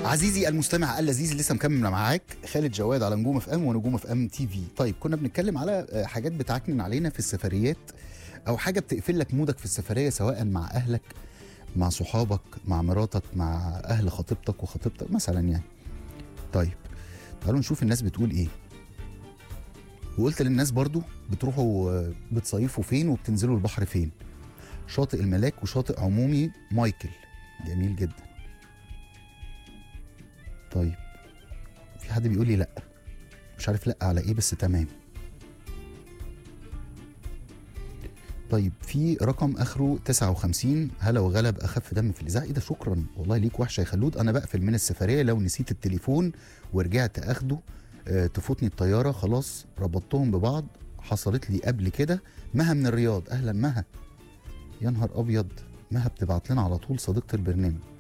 عزيزي المستمع اللذيذ لسه مكمل معاك خالد جواد على نجوم اف ام ونجوم اف ام تي في طيب كنا بنتكلم على آه، حاجات بتعكنن علينا في السفريات او حاجه بتقفل لك مودك في السفريه سواء مع اهلك مع صحابك مع مراتك مع اهل خطيبتك وخطيبتك مثلا يعني طيب تعالوا نشوف الناس بتقول ايه وقلت للناس برضو بتروحوا آه، بتصيفوا فين وبتنزلوا البحر فين شاطئ الملاك وشاطئ عمومي مايكل جميل جدا طيب في حد بيقول لي لا مش عارف لا على ايه بس تمام طيب في رقم اخره 59 هلا وغلب اخف دم في الاذاعه ايه ده شكرا والله ليك وحشه يا خلود انا بقفل من السفريه لو نسيت التليفون ورجعت اخده آه تفوتني الطياره خلاص ربطتهم ببعض حصلت لي قبل كده مها من الرياض اهلا مها يا نهار ابيض مها بتبعت لنا على طول صديقه البرنامج